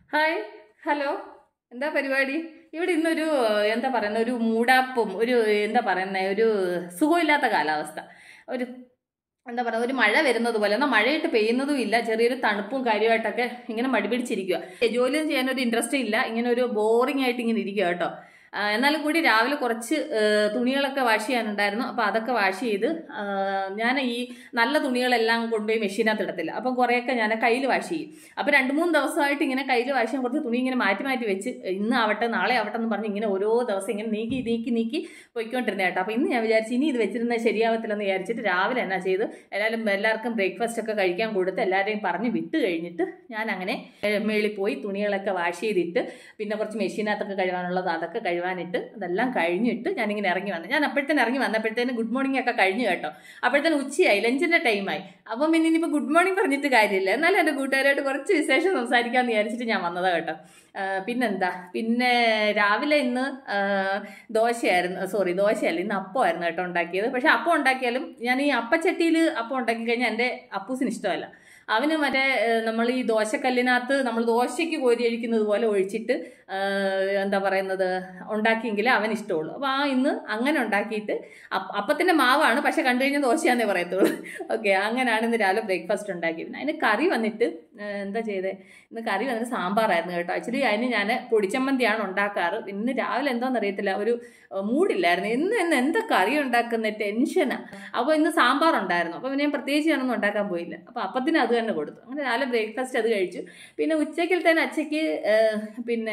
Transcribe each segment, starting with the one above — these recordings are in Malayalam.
ഹായ് ഹലോ എന്താ പരിപാടി ഇവിടെ ഇന്നൊരു എന്താ പറയുന്ന ഒരു മൂടാപ്പും ഒരു എന്താ പറയുന്ന ഒരു സുഖമില്ലാത്ത കാലാവസ്ഥ ഒരു എന്താ പറയുക ഒരു മഴ വരുന്നത് പോലെ എന്നാൽ മഴയിട്ട് പെയ്യുന്നതും ഇല്ല ചെറിയൊരു തണുപ്പും കാര്യമായിട്ടൊക്കെ ഇങ്ങനെ മടിപിടിച്ചിരിക്കുക ജോലിയൊന്നും ചെയ്യാനൊരു ഇൻട്രസ്റ്റ് ഇല്ല ഇങ്ങനെ ഒരു ബോറിംഗ് ആയിട്ട് ഇങ്ങനെ ഇരിക്കുക കേട്ടോ ആ, എന്നാലും കൂടി രാവിലെ കുറച്ച് ആ, തുണികളൊക്കെ വാഷ് ചെയ്യാനുണ്ടായിരുന്നു അപ്പോൾ അതൊക്കെ വാഷ് ചെയ്ത് ആ, ഞാൻ ഈ നല്ല തുണികളെല്ലാം കൊണ്ടുപോയി മെഷീനകത്ത് ഇടത്തില്ല അപ്പം കുറേയൊക്കെ ഞാൻ കയ്യിൽ വാഷ് ചെയ്യും അപ്പോൾ രണ്ട് മൂന്ന് ദിവസമായിട്ട് ഇങ്ങനെ കയ്യിൽ വാഷ് ചെയ്യാൻ കുറച്ച് തുണി ഇങ്ങനെ മാറ്റി മാറ്റി വെച്ച് ഇന്ന് ആവട്ടെ നാളെ ആവട്ടെ എന്ന് പറഞ്ഞ് ഇങ്ങനെ ഓരോ ദിവസം ഇങ്ങനെ നീക്കി നീക്കി നീക്കി പോയിക്കൊണ്ടിരുന്ന കേട്ടോ അപ്പോൾ ഇന്ന് ഞാൻ വിചാരിച്ചു ഇനി ഇത് വെച്ചിരുന്നത് ശരിയാവത്തില്ലെന്ന് വിചാരിച്ചിട്ട് രാവിലെ എന്നാ ചെയ്ത് എല്ലാവരും എല്ലാവർക്കും ബ്രേക്ക്ഫാസ്റ്റ് ഒക്കെ കഴിക്കാൻ കൊടുത്ത് എല്ലാവരെയും പറഞ്ഞ് വിട്ട് കഴിഞ്ഞിട്ട് ഞാൻ അങ്ങനെ ഏഹ്, മേളിൽ പോയി തുണികളൊക്കെ വാഷ് ചെയ്തിട്ട് പിന്നെ കുറച്ച് മെഷീനകത്തൊക്കെ കഴുകാനുള്ളത് അതൊക്കെ കഴുകാനിട്ട് അതെല്ലാം കഴിഞ്ഞിട്ട് ഞാനിങ്ങനെ ഇറങ്ങി വന്നു ഞാൻ അപ്പോഴത്തേന് ഇറങ്ങി വന്നപ്പോഴത്തേന് ഗുഡ് മോർണിംഗ് ഒക്കെ കഴിഞ്ഞു കേട്ടോ അപ്പോഴത്തേന് ഉച്ചയായി ലഞ്ചിൻ്റെ ടൈമായി അപ്പം പിന്നെ ഇനിയിപ്പോൾ ഗുഡ് മോർണിംഗ് പറഞ്ഞിട്ട് കാര്യമില്ല എന്നാലും എൻ്റെ കൂട്ടുകാരായിട്ട് കുറച്ച് വിശേഷം സംസാരിക്കാമെന്ന് വിചാരിച്ചിട്ട് ഞാൻ വന്നതാണ് കേട്ടോ ആ, പിന്നെന്താ പിന്നെ രാവിലെ ഇന്ന് ആ, ദോശയായിരുന്നു സോറി ദോശയല്ല ഇന്ന് അപ്പമായിരുന്നു കേട്ടോ ഉണ്ടാക്കിയത് പക്ഷെ അപ്പം ഉണ്ടാക്കിയാലും ഞാൻ ഈ അപ്പച്ചട്ടിയിൽ അപ്പം ഉണ്ടാക്കി കഴിഞ്ഞാൽ എൻ്റെ അപ്പൂസിന് ഇഷ്ടമല്ല അവന് മറ്റേ നമ്മൾ ഈ ദോശക്കല്ലിനകത്ത് നമ്മൾ ദോശയ്ക്ക് കോരി ഒഴിക്കുന്നത് പോലെ ഒഴിച്ചിട്ട് ആ, എന്താ പറയുന്നത് ഉണ്ടാക്കിയെങ്കിലേ അവന് ഇഷ്ടമുള്ളൂ അപ്പോൾ ആ ഇന്ന് അങ്ങനെ ഉണ്ടാക്കിയിട്ട് അപ്പ- അപ്പത്തിൻ്റെ മാവാണ് പക്ഷെ കണ്ടു കഴിഞ്ഞാൽ ദോശയാന്നേ പറയത്തുള്ളൂ ഓക്കെ അങ്ങനെയാണ് ഇന്ന് രാവിലെ ബ്രേക്ക്ഫാസ്റ്റ് ഉണ്ടാക്കിയത് പിന്നെ അതിന് കറി വന്നിട്ട് ആ, എന്താ ചെയ്തേ ഇന്ന് കറി വന്നിട്ട് സാമ്പാറായിരുന്നു കേട്ടോ ആക്ച്വലി അതിന് ഞാൻ പൊടിച്ചമ്മന്തിയാണ് ഉണ്ടാക്കാറ് ഇന്ന് രാവിലെ എന്താണെന്ന് അറിയത്തില്ല ഒരു ആ, മൂഡില്ലായിരുന്നു ഇന്ന് ഇന്ന് എന്താ കറി ഉണ്ടാക്കുന്ന ടെൻഷനാണ് അപ്പോൾ ഇന്ന് സാമ്പാർ ഉണ്ടായിരുന്നു അപ്പോൾ പിന്നെ ഞാൻ പ്രത്യേകിച്ച് ഞാനൊന്നും ഉണ്ടാക്കാൻ പോയില്ല അപ്പോൾ അപ്പത്തിന് അത് തന്നെ കൊടുത്തു അങ്ങനെ രാവിലെ ബ്രേക്ക്ഫാസ്റ്റ് അത് കഴിച്ചു പിന്നെ ഉച്ചക്കലത്തേന് അച്ചയ്ക്ക് ആ, പിന്നെ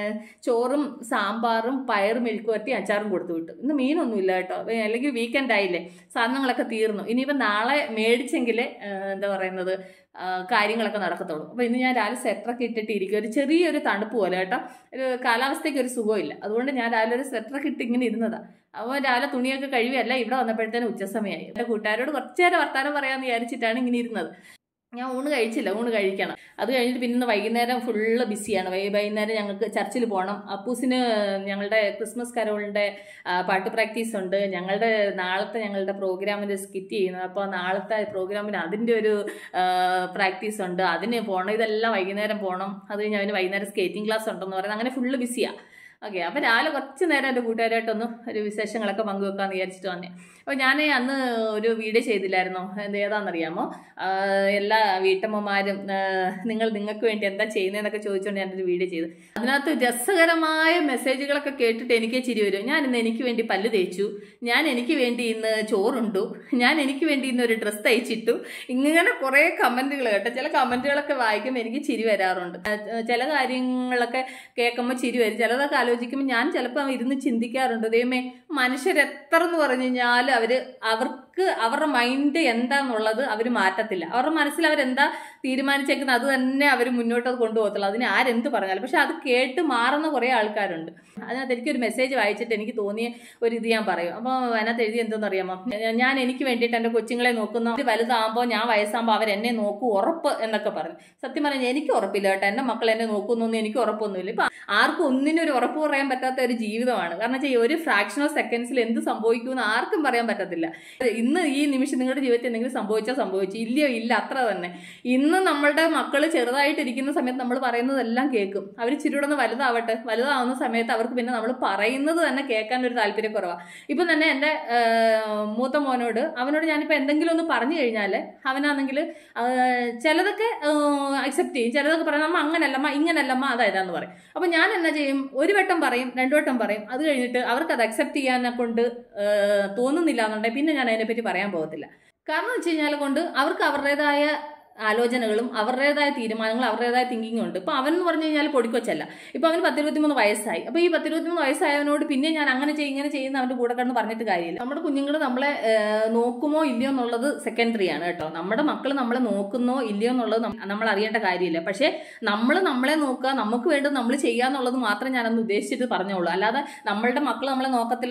ചോറും സാമ്പാറും പയറും മെഴുക്ക് വരട്ടി അച്ചാറും കൊടുത്തു വിട്ടു ഇന്ന് മീനൊന്നുമില്ല കേട്ടോ ഏ, അല്ലെങ്കിൽ വീക്കെൻഡ് ആയില്ലേ സാധനങ്ങളൊക്കെ തീർന്നു ഇനിയിപ്പോൾ നാളെ മേടിച്ചെങ്കിലേ ആ, എന്താ പറയുന്നത് ആ, കാര്യങ്ങളൊക്കെ നടക്കത്തുള്ളൂ അപ്പോൾ ഇന്ന് ഞാൻ രാവിലെ സ്വെറ്ററൊക്കെ ഇട്ടിട്ട് ഇരിക്കും ഒരു ചെറിയൊരു തണുപ്പ് പോലെ കേട്ടോ ഒരു കാലാവസ്ഥയ്ക്ക് ഒരു സുഖമില്ല അതുകൊണ്ട് ഞാൻ രാവിലെ ഒരു സ്വെറ്ററൊക്കെ ഇട്ട് ഇങ്ങനെ ഇരുന്നതാണ് അപ്പോൾ രാവിലെ തുണിയൊക്കെ കഴിവല്ല ഇവിടെ വന്നപ്പോഴത്തേനും ഉച്ചസമയമായി എൻ്റെ കൂട്ടുകാരോട് കുറച്ച് നേരം വർത്താനം പറയാമെന്ന് വിചാരിച്ചിട്ടാണ് ഇങ്ങനെ ഇരുന്നത് ഞാൻ ഊണ് കഴിച്ചില്ല ഊണ് കഴിക്കണം അത് കഴിഞ്ഞിട്ട് പിന്നെ ഇന്ന് വൈകുന്നേരം ഫുള്ള് ബിസിയാണ് വൈ വൈകുന്നേരം ഞങ്ങൾക്ക് ചർച്ചിൽ പോകണം അപ്പൂസിന് ഞങ്ങളുടെ ക്രിസ്മസ് കരോളിൻ്റെ ആ, പാട്ട് പ്രാക്ടീസ് ഉണ്ട് ഞങ്ങളുടെ നാളത്തെ ഞങ്ങളുടെ പ്രോഗ്രാമിൻ്റെ സ്കിറ്റ് ചെയ്യുന്നത് അപ്പോൾ നാളത്തെ പ്രോഗ്രാമിന് അതിൻ്റെ ഒരു പ്രാക്ടീസ് ഉണ്ട് അതിന് പോകണം ഇതെല്ലാം വൈകുന്നേരം പോകണം അത് കഴിഞ്ഞ് അവന് വൈകുന്നേരം സ്കേറ്റിംഗ് ക്ലാസ് ഉണ്ടെന്ന് പറയുന്നത് അങ്ങനെ ഫുള്ള് ബിസിയാണ് ഓക്കെ അപ്പോൾ രാവിലെ കുറച്ച് നേരം എൻ്റെ കൂട്ടുകാരായിട്ടൊന്ന് ഒരു വിശേഷങ്ങളൊക്കെ പങ്കുവെക്കാമെന്ന് വിചാരിച്ചിട്ട് വന്നേ അപ്പോൾ ഞാൻ അന്ന് ഒരു വീഡിയോ ചെയ്തില്ലായിരുന്നോ എന്ത് ഏതാണെന്നറിയാമോ ആഹ് എല്ലാ വീട്ടമ്മമാരും ആഹ് നിങ്ങൾ നിങ്ങൾക്ക് വേണ്ടി എന്താ ചെയ്യുന്നതെന്നൊക്കെ ചോദിച്ചുകൊണ്ട് ഞാനൊരു വീഡിയോ ചെയ്തു അതിനകത്ത് രസകരമായ മെസ്സേജുകളൊക്കെ കേട്ടിട്ട് എനിക്ക് ചിരി വരും ഞാൻ ഇന്ന് എനിക്ക് വേണ്ടി പല്ല് തേച്ചു ഞാൻ എനിക്ക് വേണ്ടി ഇന്ന് ചോറുണ്ടു ഞാൻ എനിക്ക് വേണ്ടി ഇന്ന് ഒരു ഡ്രസ്സ് തയ്ച്ചിട്ടു ഇങ്ങനെ കുറേ കമൻറ്റുകൾ കേട്ടോ ചില കമൻറ്റുകളൊക്കെ വായിക്കുമ്പോൾ എനിക്ക് ചിരി വരാറുണ്ട് ആഹ് ചില കാര്യങ്ങളൊക്കെ കേൾക്കുമ്പോൾ ചിരി വരും ചിലതൊക്കെ ആലോചിക്കുമ്പോൾ ഞാൻ ചിലപ്പോൾ ഇരുന്ന് ചിന്തിക്കാറുണ്ട് ദൈവമേ മനുഷ്യരെത്ര എന്ന് പറഞ്ഞു കഴിഞ്ഞാൽ അവർ അവർക്ക് അവരുടെ മൈൻഡ് എന്താന്നുള്ളത് അവർ മാറ്റത്തില്ല അവരുടെ മനസ്സിൽ അവരെന്താ തീരുമാനിച്ചേക്കുന്നത് അത് തന്നെ അവർ മുന്നോട്ട് കൊണ്ടുപോകത്തുള്ളൂ അതിന് ആരെന്ത് പറഞ്ഞാലും പക്ഷെ അത് കേട്ട് മാറുന്ന കുറേ ആൾക്കാരുണ്ട് അതിനകത്ത് എനിക്കൊരു മെസ്സേജ് വായിച്ചിട്ട് എനിക്ക് തോന്നിയ ഒരു ഇത് ഞാൻ പറയും അപ്പോൾ അതിനകത്ത് എഴുതി എന്തെന്ന് അറിയാമോ ഞാൻ എനിക്ക് വേണ്ടിയിട്ട് എൻ്റെ കൊച്ചുങ്ങളെ നോക്കുന്ന അവർ വലുതാകുമ്പോൾ ഞാൻ വയസ്സാകുമ്പോൾ അവർ എന്നെ നോക്കൂ ഉറപ്പ് എന്നൊക്കെ പറഞ്ഞു സത്യം പറഞ്ഞാൽ എനിക്ക് ഉറപ്പില്ല കേട്ടോ എൻ്റെ മക്കൾ എന്നെ നോക്കുന്നൊന്നും എനിക്ക് ഉറപ്പൊന്നുമില്ല ഇപ്പം ആർക്കും ഒന്നിനും ഒരു ഉറപ്പ് പറയാൻ പറ്റാത്ത ഒരു ജീവിതമാണ് കാരണം വെച്ചാൽ ഒരു ഫ്രാക്ഷൻ ഓഫ് സെക്കൻഡ്സിൽ എന്ത് സംഭവിക്കുമെന്ന് ആർക്കും പറയാൻ പറ്റത്തില്ല ഇന്ന് ഈ നിമിഷം നിങ്ങളുടെ ജീവിതത്തിൽ എന്തെങ്കിലും സംഭവിച്ചാൽ സംഭവിച്ചു ഇല്ലയോ ഇല്ല അത്ര തന്നെ ഇന്ന് നമ്മളുടെ മക്കൾ ചെറുതായിട്ടിരിക്കുന്ന സമയത്ത് നമ്മൾ പറയുന്നതെല്ലാം കേൾക്കും അവർ ചിരിയോടൊന്ന് വലുതാവട്ടെ വലുതാവുന്ന സമയത്ത് അവർക്ക് പിന്നെ നമ്മൾ പറയുന്നത് തന്നെ കേൾക്കാൻ ഒരു താല്പര്യക്കുറവാണ് ഇപ്പം തന്നെ എൻ്റെ മൂത്ത മോനോട് അവനോട് ഞാനിപ്പോൾ എന്തെങ്കിലും ഒന്ന് പറഞ്ഞു കഴിഞ്ഞാൽ അവനാണെങ്കിൽ ചിലതൊക്കെ അക്സെപ്റ്റ് ചെയ്യും ചിലതൊക്കെ പറയും അമ്മ അങ്ങനല്ലമ്മ ഇങ്ങനല്ലമ്മ അതായതാന്ന് പറയും അപ്പം ഞാൻ എന്നാ ചെയ്യും ഒരു വട്ടം പറയും രണ്ടു വട്ടം പറയും അത് കഴിഞ്ഞിട്ട് അവർക്ക് അത് അക്സെപ്റ്റ് ചെയ്യാനെ കൊണ്ട് ഏഹ്, തോന്നുന്നില്ല എന്നുണ്ടെങ്കിൽ പിന്നെ ഞാൻ അതിനെപ്പറ്റി പറയാൻ പോകത്തില്ല കാരണം വെച്ച് കഴിഞ്ഞാൽ കൊണ്ട് അവർക്ക് അവരുടേതായ ആലോചനകളും അവരുടേതായ തീരുമാനങ്ങളും അവരുടേതായ തിങ്കിങ്ങും ഉണ്ട് ഇപ്പൊ അവൻ എന്ന് പറഞ്ഞു കഴിഞ്ഞാൽ പൊടിക്കൊച്ചല്ല ഇപ്പൊ അവന് പത്തിരുപത്തിമൂന്ന് വയസ്സായി അപ്പൊ ഈ പത്തിരുപത്തിമൂന്ന് വയസ്സായവനോട് പിന്നെ ഞാൻ അങ്ങനെ ചെയ്യും ഇങ്ങനെ ചെയ്യുന്ന അവന്റെ കൂടെ കിടന്ന് പറഞ്ഞിട്ട് കാര്യമില്ല നമ്മുടെ കുഞ്ഞുങ്ങൾ നമ്മളെ ഏഹ്, നോക്കുമോ ഇല്ലയോ എന്നുള്ളത് സെക്കൻഡറി ആണ് കേട്ടോ നമ്മുടെ മക്കൾ നമ്മളെ നോക്കുന്നോ ഇല്ലയോ എന്നുള്ളത് നം- നമ്മൾ അറിയേണ്ട കാര്യമില്ല പക്ഷേ നമ്മൾ നമ്മളെ നോക്കുക നമുക്ക് വേണ്ടത് നമ്മൾ ചെയ്യാന്നുള്ളത് മാത്രം ഞാനന്ന് ഉദ്ദേശിച്ചിട്ട് പറഞ്ഞോളൂ അല്ലാതെ നമ്മളുടെ മക്കൾ നമ്മളെ നോക്കത്തില്ലെന്നോ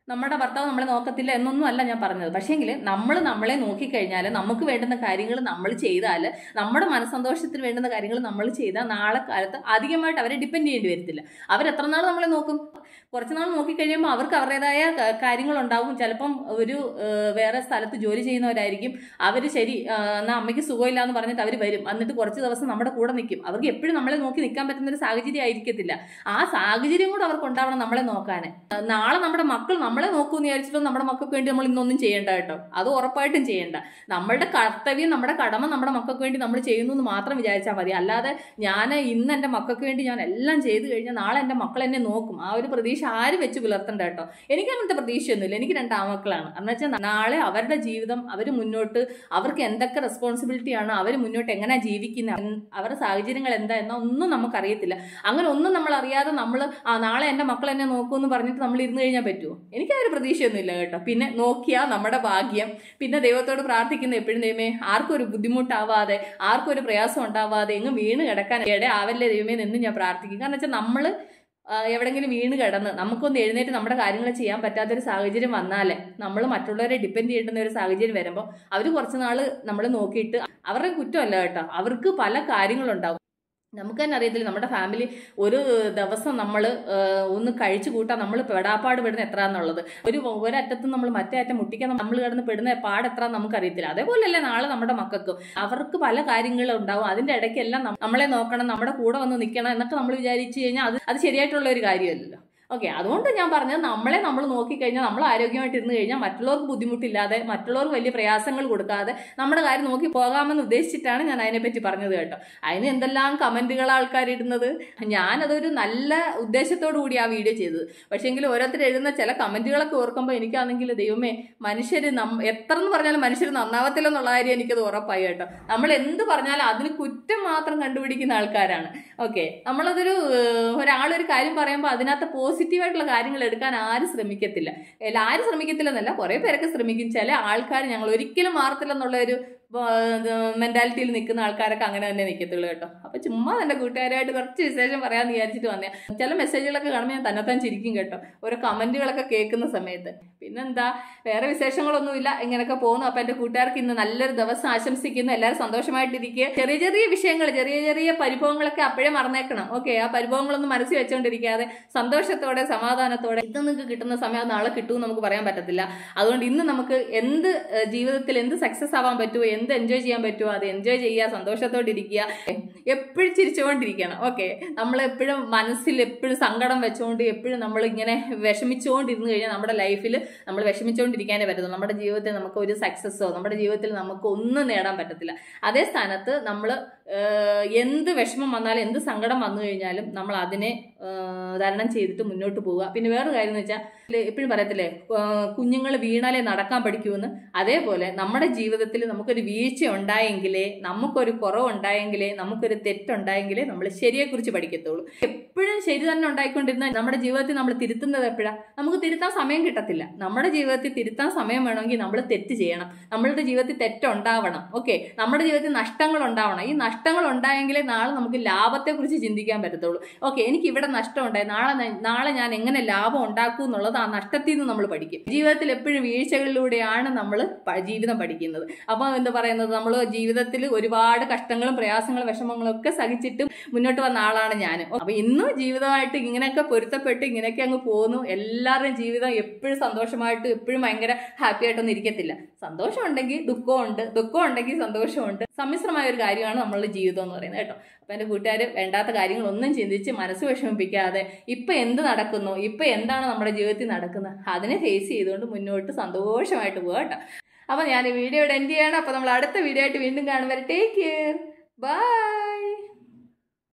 നമ്മുടെ ഭർത്താവ് നമ്മളെ നോക്കത്തില്ല എന്നൊന്നും അല്ല ഞാൻ പറഞ്ഞത് പക്ഷേങ്കിൽ നമ്മൾ നമ്മളെ നോക്കിക്കഴിഞ്ഞാൽ നമുക്ക് വേണ്ടുന്ന കാര്യങ്ങൾ നമ്മൾ ചെയ്താൽ നമ്മുടെ മനസ്സന്തോഷത്തിന് വേണ്ടുന്ന കാര്യങ്ങൾ നമ്മൾ ചെയ്താൽ നാളെ കാലത്ത് അധികമായിട്ട് അവരെ ഡിപ്പെൻഡ് ചെയ്യേണ്ടി വരത്തില്ല അവർ എത്ര നാൾ നമ്മളെ നോക്കും കുറച്ച് നാൾ നോക്കിക്കഴിയുമ്പോൾ അവർക്ക് അവരുടേതായ ക- കാര്യങ്ങളുണ്ടാവും ചിലപ്പം ഒരു ഏഹ്, വേറെ സ്ഥലത്ത് ജോലി ചെയ്യുന്നവരായിരിക്കും അവർ ശരി ആ, എന്നാ അമ്മയ്ക്ക് സുഖമില്ല എന്ന് പറഞ്ഞിട്ട് അവർ വരും എന്നിട്ട് കുറച്ച് ദിവസം നമ്മുടെ കൂടെ നിൽക്കും അവർക്ക് എപ്പോഴും നമ്മളെ നോക്കി നിൽക്കാൻ പറ്റുന്ന ഒരു സാഹചര്യം ആയിരിക്കത്തില്ല ആ സാഹചര്യം കൂടെ അവർക്ക് ഉണ്ടാവണം നമ്മളെ നോക്കാൻ നാളെ നമ്മുടെ മക്കൾ നമ്മളെ നോക്കുമെന്ന് വിചാരിച്ചിട്ടും നമ്മുടെ മക്കൾക്ക് വേണ്ടി നമ്മൾ ഇന്നൊന്നും ചെയ്യേണ്ട കേട്ടോ അത് ഉറപ്പായിട്ടും ചെയ്യേണ്ട നമ്മളുടെ കർത്തവ്യം നമ്മുടെ കടമ നമ്മുടെ മക്കൾക്ക് വേണ്ടി നമ്മൾ ചെയ്യുന്നു എന്ന് മാത്രം വിചാരിച്ചാൽ മതി അല്ലാതെ ഞാൻ ഇന്ന് എൻ്റെ മക്കൾക്ക് വേണ്ടി ഞാൻ എല്ലാം ചെയ്തു കഴിഞ്ഞാൽ നാളെ എൻ്റെ മക്കൾ എന്നെ നോക്കും ആ ഒരു പ്രതീക്ഷ ആരും വെച്ച് പുലർത്തണ്ട കേട്ടോ എനിക്ക് അങ്ങനത്തെ പ്രതീക്ഷയൊന്നുമില്ല എനിക്ക് രണ്ട് ആമക്കളാണ് എന്ന് വെച്ചാൽ നാളെ അവരുടെ ജീവിതം അവർ മുന്നോട്ട് അവർക്ക് എന്തൊക്കെ റെസ്പോൺസിബിലിറ്റിയാണ് അവർ മുന്നോട്ട് എങ്ങനെ ജീവിക്കുന്നത് അവരുടെ സാഹചര്യങ്ങൾ എന്താ എന്നാ ഒന്നും നമുക്കറിയത്തില്ല അങ്ങനെ ഒന്നും നമ്മൾ അറിയാതെ നമ്മൾ ആ നാളെ എൻ്റെ മക്കൾ എന്നെ നോക്കുമെന്ന് പറഞ്ഞിട്ട് നമ്മൾ ഇരുന്ന് കഴിഞ്ഞാൽ പറ്റുമോ എനിക്ക് ആ ഒരു പ്രതീക്ഷയൊന്നുമില്ല കേട്ടോ പിന്നെ നോക്കിയാൽ നമ്മുടെ ഭാഗ്യം പിന്നെ ദൈവത്തോട് പ്രാർത്ഥിക്കുന്ന എപ്പോഴും ദൈവമേ ആർക്കും ഒരു ബുദ്ധിമുട്ടാവാതെ ആർക്കും ഒരു പ്രയാസം ഉണ്ടാവാതെ എങ്ങും വീണ് കിടക്കാൻ ഇട ആവല്ലേ ദൈവമേ എന്ന് ഞാൻ പ്രാർത്ഥിക്കും കാരണം വെച്ചാൽ നമ്മൾ എവിടെങ്കിലും വീണ് കിടന്ന് നമുക്കൊന്ന് എഴുന്നേറ്റ് നമ്മുടെ കാര്യങ്ങൾ ചെയ്യാൻ പറ്റാത്തൊരു സാഹചര്യം വന്നാലേ നമ്മൾ മറ്റുള്ളവരെ ഡിപ്പെൻഡ് ചെയ്യേണ്ടുന്ന ഒരു സാഹചര്യം വരുമ്പോൾ അവർ കുറച്ച് നാൾ നമ്മൾ നോക്കിയിട്ട് അവരുടെ കുറ്റമല്ല കേട്ടോ അവർക്ക് പല കാര്യങ്ങളുണ്ടാവും നമുക്ക് തന്നെ അറിയത്തില്ല നമ്മുടെ ഫാമിലി ഒരു ദിവസം നമ്മൾ ഒന്ന് കഴിച്ചു കൂട്ടാൻ നമ്മൾ പെടാപ്പാട് പെടുന്ന എത്ര എന്നുള്ളത് ഒരു ഒരറ്റത്ത് നമ്മൾ മറ്റേ അറ്റം മുട്ടിക്കാൻ നമ്മൾ കിടന്ന് പെടുന്ന പാട് എത്ര നമുക്കറിയത്തില്ല അതേപോലെയല്ലേ നാളെ നമ്മുടെ മക്കൾക്കും അവർക്ക് പല കാര്യങ്ങളും ഉണ്ടാവും അതിന്റെ ഇടയ്ക്കെല്ലാം നം- നമ്മളെ നോക്കണം നമ്മുടെ കൂടെ വന്ന് നിൽക്കണം എന്നൊക്കെ നമ്മൾ വിചാരിച്ചു കഴിഞ്ഞാൽ അത് അത് ശരിയായിട്ടുള്ള ഒരു കാര്യമല്ലല്ലോ ഓക്കെ അതുകൊണ്ട് ഞാൻ പറഞ്ഞത് നമ്മളെ നമ്മൾ നോക്കിക്കഴിഞ്ഞാൽ നമ്മൾ ആരോഗ്യമായിട്ട് ഇരുന്ന് കഴിഞ്ഞാൽ മറ്റുള്ളവർക്ക് ബുദ്ധിമുട്ടില്ലാതെ മറ്റുള്ളവർക്ക് വലിയ പ്രയാസങ്ങൾ കൊടുക്കാതെ നമ്മുടെ കാര്യം നോക്കി പോകാമെന്ന് ഉദ്ദേശിച്ചിട്ടാണ് ഞാൻ അതിനെപ്പറ്റി പറഞ്ഞത് കേട്ടോ അതിന് എന്തെല്ലാം കമന്റുകൾ ആൾക്കാർ ഇടുന്നത് ഞാനതൊരു നല്ല ഉദ്ദേശത്തോടു കൂടി ആ വീഡിയോ ചെയ്തത് പക്ഷേങ്കിൽ ഓരോരുത്തർ എഴുതുന്ന ചില കമന്റുകളൊക്കെ ഓർക്കുമ്പോൾ എനിക്കാണെങ്കിൽ ദൈവമേ മനുഷ്യർ നം എത്ര എന്ന് പറഞ്ഞാലും മനുഷ്യർ നന്നാവത്തില്ലെന്നുള്ള കാര്യം എനിക്കത് ഉറപ്പായി കേട്ടോ നമ്മൾ എന്ത് പറഞ്ഞാലും അതിന് കുറ്റം മാത്രം കണ്ടുപിടിക്കുന്ന ആൾക്കാരാണ് ഓക്കെ നമ്മളതൊരു ഏഹ്, ഒരാളൊരു കാര്യം പറയുമ്പോൾ അതിനകത്ത് പോസിറ്റീവായിട്ടുള്ള കാര്യങ്ങൾ എടുക്കാൻ ആരും ശ്രമിക്കത്തില്ല എല്ലാ ആരും ശ്രമിക്കത്തില്ലെന്നല്ല കുറേ പേരൊക്കെ ശ്രമിക്കും ചില ആൾക്കാർ ഞങ്ങൾ ഒരിക്കലും മാറത്തില്ലെന്നുള്ള ഒരു മെന്റാലിറ്റിയിൽ നിൽക്കുന്ന ആൾക്കാരൊക്കെ അങ്ങനെ തന്നെ നിൽക്കത്തുള്ളൂ കേട്ടോ അപ്പൊ ചുമ്മാ എൻ്റെ കൂട്ടുകാരായിട്ട് കുറച്ച് വിശേഷം പറയാന്ന് വിചാരിച്ചിട്ട് വന്നേ ചില മെസ്സേജുകളൊക്കെ കാണുമ്പോൾ ഞാൻ തന്നെത്താൻ ചിരിക്കും കേട്ടോ ഓരോ കമന്റുകളൊക്കെ കേൾക്കുന്ന സമയത്ത് പിന്നെന്താ വേറെ വിശേഷങ്ങളൊന്നുമില്ല ഇങ്ങനെയൊക്കെ പോകുന്നു അപ്പൊ എൻ്റെ കൂട്ടുകാർക്ക് ഇന്ന് നല്ലൊരു ദിവസം ആശംസിക്കുന്നു എല്ലാവരും സന്തോഷമായിട്ടിരിക്കുക ചെറിയ ചെറിയ വിഷയങ്ങൾ ചെറിയ ചെറിയ പരിഭവങ്ങളൊക്കെ അപ്പോഴേ മറന്നേക്കണം ഓക്കെ ആ പരിഭവങ്ങളൊന്നും മനസ്സിൽ വെച്ചുകൊണ്ടിരിക്കാതെ സന്തോഷത്തോടെ സമാധാനത്തോടെ ഇത് നിങ്ങൾക്ക് കിട്ടുന്ന സമയം നാളെ കിട്ടുമെന്ന് നമുക്ക് പറയാൻ പറ്റത്തില്ല അതുകൊണ്ട് ഇന്ന് നമുക്ക് എന്ത് ഏഹ്, ജീവിതത്തിൽ എന്ത് സക്സസ് ആവാൻ പറ്റുമോ എന്ത് എൻജോയ് ചെയ്യാൻ പറ്റുമോ അത് എൻജോയ് ചെയ്യുക സന്തോഷത്തോടെ ഇരിക്കുക എപ്പോഴും ചിരിച്ചുകൊണ്ടിരിക്കണം ഓക്കെ നമ്മൾ എപ്പോഴും മനസ്സിൽ എപ്പോഴും സങ്കടം വെച്ചുകൊണ്ട് എപ്പോഴും നമ്മൾ ഇങ്ങനെ വിഷമിച്ചുകൊണ്ടിരുന്ന് കഴിഞ്ഞാൽ നമ്മുടെ ലൈഫിൽ നമ്മൾ വിഷമിച്ചുകൊണ്ടിരിക്കാനേ പറ്റത്തുള്ളൂ നമ്മുടെ ജീവിതത്തിൽ നമുക്ക് ഒരു സക്സസ്സോ നമ്മുടെ ജീവിതത്തിൽ നമുക്ക് ഒന്നും നേടാൻ പറ്റത്തില്ല അതേ സ്ഥാനത്ത് നമ്മൾ എന്ത് വിഷമം വന്നാലും എന്ത് സങ്കടം വന്നു കഴിഞ്ഞാലും നമ്മൾ അതിനെ ഏഹ്, തരണം ചെയ്തിട്ട് മുന്നോട്ട് പോവുക പിന്നെ വേറൊരു കാര്യം എന്ന് വെച്ചാൽ എപ്പോഴും പറയത്തില്ലേ കുഞ്ഞുങ്ങൾ വീണാലേ നടക്കാൻ പഠിക്കുമെന്ന് അതേപോലെ നമ്മുടെ ജീവിതത്തിൽ നമുക്കൊരു വീഴ്ച ഉണ്ടായെങ്കിലേ നമുക്കൊരു കുറവുണ്ടായെങ്കിലേ നമുക്കൊരു തെറ്റുണ്ടായെങ്കിലേ നമ്മൾ ശരിയെക്കുറിച്ച് പഠിക്കത്തുള്ളൂ എപ്പോഴും ശരി തന്നെ ഉണ്ടായിക്കൊണ്ടിരുന്ന നമ്മുടെ ജീവിതത്തിൽ നമ്മൾ തിരുത്തുന്നത് എപ്പോഴാണ് നമുക്ക് തിരുത്താൻ സമയം കിട്ടത്തില്ല നമ്മുടെ ജീവിതത്തിൽ തിരുത്താൻ സമയം വേണമെങ്കിൽ നമ്മൾ തെറ്റ് ചെയ്യണം നമ്മളുടെ ജീവിതത്തിൽ തെറ്റുണ്ടാവണം ഓക്കെ നമ്മുടെ ജീവിതത്തിൽ നഷ്ടങ്ങൾ ഉണ്ടാവണം ഈ നഷ്ടങ്ങൾ ഉണ്ടായെങ്കിലേ നാളെ നമുക്ക് ലാഭത്തെക്കുറിച്ച് ചിന്തിക്കാൻ പറ്റത്തുള്ളൂ ഓക്കെ എനിക്ക് ഇവിടെ നഷ്ടം ഉണ്ടായി നാളെ ന- നാളെ ഞാൻ എങ്ങനെ ലാഭം ഉണ്ടാക്കും എന്നുള്ളത് ആ നഷ്ടത്തിൽ നിന്ന് നമ്മൾ പഠിക്കും ജീവിതത്തിൽ എപ്പോഴും വീഴ്ചകളിലൂടെയാണ് നമ്മൾ ജീവിതം പഠിക്കുന്നത് അപ്പോൾ എന്താ പറയുന്നത് നമ്മൾ ജീവിതത്തിൽ ഒരുപാട് കഷ്ടങ്ങളും പ്രയാസങ്ങളും വിഷമങ്ങളും ഒക്കെ സഹിച്ചിട്ട് മുന്നോട്ട് വന്ന ആളാണ് ഞാൻ അപ്പൊ ഇന്നും ജീവിതമായിട്ട് ഇങ്ങനെയൊക്കെ പൊരുത്തപ്പെട്ട് ഇങ്ങനെയൊക്കെ അങ്ങ് പോകുന്നു എല്ലാവരുടെയും ജീവിതം എപ്പോഴും സന്തോഷമായിട്ട് എപ്പോഴും ഭയങ്കര ഹാപ്പി ആയിട്ടൊന്നും ഇരിക്കത്തില്ല സന്തോഷം ഉണ്ടെങ്കിൽ ദുഃഖമുണ്ട് ദുഃഖം ഉണ്ടെങ്കിൽ സന്തോഷമുണ്ട് സമ്മിശ്രമായ ഒരു കാര്യമാണ് നമ്മളുടെ ജീവിതം എന്ന് പറയുന്നത് കേട്ടോ അപ്പൊ എൻ്റെ കൂട്ടുകാർ വേണ്ടാത്ത കാര്യങ്ങളൊന്നും ചിന്തിച്ച് മനസ്സ് വിഷമിപ്പിക്കാതെ ഇപ്പൊ എന്ത് നടക്കുന്നു ഇപ്പൊ എന്താണ് നമ്മുടെ ജീവിതത്തിൽ നടക്കുന്നത് അതിനെ ഫേസ് ചെയ്തുകൊണ്ട് മുന്നോട്ട് സന്തോഷമായിട്ട് പോകാം കേട്ടോ അപ്പൊ ഞാൻ ഈ വീഡിയോ എൻഡ് ചെയ്യണം അപ്പൊ നമ്മൾ അടുത്ത വീഡിയോ ആയിട്ട് വീണ്ടും കാണും വരെ ടേക്ക് കെയർ ബൈ